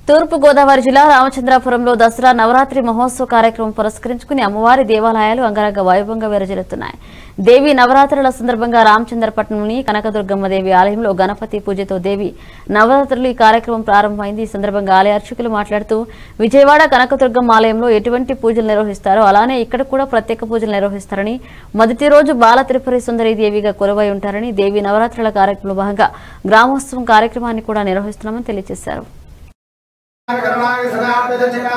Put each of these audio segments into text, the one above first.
తూర్పు గోదావరి జిల్లా రామచంద్రాపురంలో దసరా నవరాత్రి మహోత్సవ కార్యక్రమం పురస్కరించుకుని అమ్మవారి దేవాలయాలు అంగరంగ వైభవంగా విరజిల్లుతున్నాయి దేవి నవరాత్రుల సందర్భంగా రామచంద్రపట్నంలోని కనకదుర్గమ్మ దేవి ఆలయంలో గణపతి పూజతో దేవి నవరాత్రులు ఈ కార్యక్రమం ప్రారంభమైంది ఈ సందర్భంగా ఆలయ అర్చకులు మాట్లాడుతూ విజయవాడ కనకదుర్గమ్మ ఆలయంలో ఎటువంటి పూజలు నిర్వహిస్తారో అలానే ఇక్కడ కూడా ప్రత్యేక పూజలు నిర్వహిస్తారని మొదటి రోజు బాల త్రిపురి సుందరి దేవిగా కొలువై ఉంటారని దేవి నవరాత్రుల కార్యక్రమంలో భాగంగా గ్రామోత్సవం కార్యక్రమాన్ని కూడా నిర్వహిస్తున్నామని తెలియజేశారు కరుణాయ సదాపిదచకా.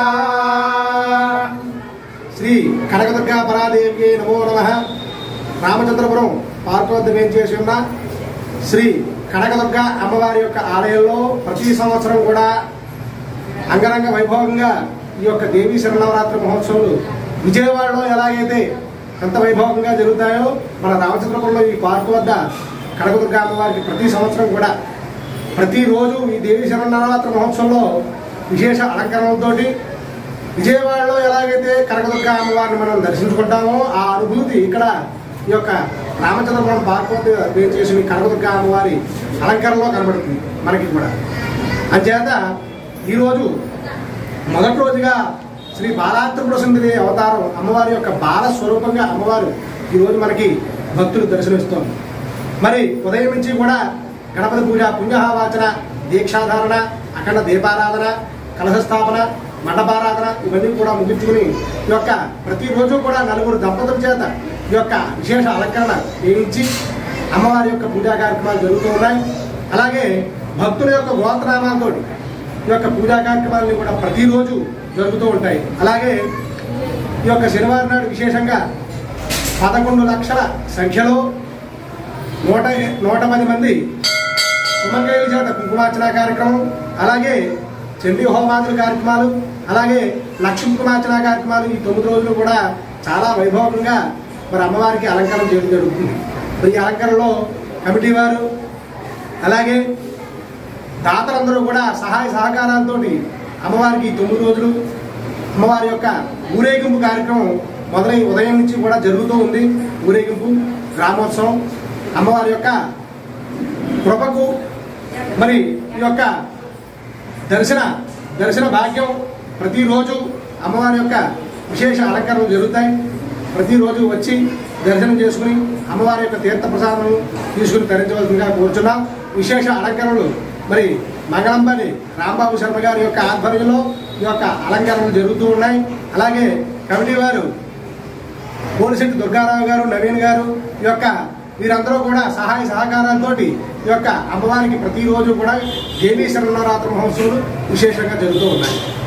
శ్రీ కనకదుర్గా పరాదేవికి నమో నమ రామచంద్రపురం పార్క్ వద్ద మేము చేసి ఉన్న శ్రీ కనకదుర్గ అమ్మవారి యొక్క ఆలయంలో ప్రతి సంవత్సరం కూడా అంగరంగ వైభవంగా ఈ యొక్క దేవీ శరణవరాత్రి మహోత్సవాలు విజయవాడలో ఎలాగైతే ఎంత వైభవంగా జరుగుతాయో మన రామచంద్రపురంలో ఈ పార్క్ వద్ద కనకదుర్గ అమ్మవారికి ప్రతి సంవత్సరం కూడా ప్రతిరోజు ఈ దేవీ శరణవరాత్రి మహోత్సవంలో విశేష అలంకరణలతోటి విజయవాడలో ఎలాగైతే కనకదుర్గ అమ్మవారిని మనం దర్శించుకుంటామో ఆ అనుభూతి ఇక్కడ ఈ యొక్క రామచంద్రపురం పార్క్ వద్ద వేరు చేసిన ఈ కనకదుర్గ అమ్మవారి అలంకరణలో కనబడుతుంది మనకి కూడా అంచేత ఈరోజు మొదటి రోజుగా శ్రీ బాలాత్రిపుర సుందరి అవతారం అమ్మవారి యొక్క బాల స్వరూపంగా అమ్మవారు ఈరోజు మనకి భక్తులు దర్శనమిస్తోంది మరి ఉదయం నుంచి కూడా గణపతి పూజ పుణ్యహావాచన దీక్షాధారణ అఖండ దీపారాధన కలశస్థాపన మండపారాధన ఇవన్నీ కూడా ముగించుకుని ఈ యొక్క ప్రతిరోజు కూడా నలుగురు దంపతుల చేత ఈ యొక్క విశేష అలంకరణ చేయించి అమ్మవారి యొక్క పూజా కార్యక్రమాలు జరుగుతూ ఉన్నాయి అలాగే భక్తుల యొక్క గోత్రనామాలతోటి ఈ యొక్క పూజా కార్యక్రమాలని కూడా ప్రతిరోజు జరుగుతూ ఉంటాయి అలాగే ఈ యొక్క శనివారం నాడు విశేషంగా పదకొండు లక్షల సంఖ్యలో నూట నూట పది మంది సుమంగళి చేత కుంకుమార్చన కార్యక్రమం అలాగే చండీ హోమాదుల కార్యక్రమాలు అలాగే లక్ష్మీ కుంకుమార్చన కార్యక్రమాలు ఈ తొమ్మిది రోజులు కూడా చాలా వైభవంగా మరి అమ్మవారికి అలంకరణ చేయడం జరుగుతుంది మరి ఈ అలంకరణలో కమిటీ వారు అలాగే దాతలందరూ కూడా సహాయ సహకారాలతో అమ్మవారికి ఈ తొమ్మిది రోజులు అమ్మవారి యొక్క ఊరేగింపు కార్యక్రమం మొదలై ఉదయం నుంచి కూడా జరుగుతూ ఉంది ఊరేగింపు గ్రామోత్సవం అమ్మవారి యొక్క కృపకు మరి ఈ యొక్క దర్శన దర్శన భాగ్యం ప్రతిరోజు అమ్మవారి యొక్క విశేష అలంకరణలు జరుగుతాయి ప్రతిరోజు వచ్చి దర్శనం చేసుకుని అమ్మవారి యొక్క తీర్థ ప్రసాదం తీసుకుని తరించవలసిందిగా కోరుచున్నాం విశేష అలంకరణలు మరి మంగళంబని రాంబాబు శర్మ గారి యొక్క ఆధ్వర్యంలో ఈ యొక్క అలంకరణలు జరుగుతూ ఉన్నాయి అలాగే కమిటీ వారు పోలిశెట్టి దుర్గారావు గారు నవీన్ గారు ఈ యొక్క వీరందరూ కూడా సహాయ సహకారాలతో ఈ యొక్క అమ్మవారికి ప్రతిరోజు కూడా దేవీ శరణవరాత్రి మహోత్సవాలు విశేషంగా జరుగుతూ ఉన్నాయి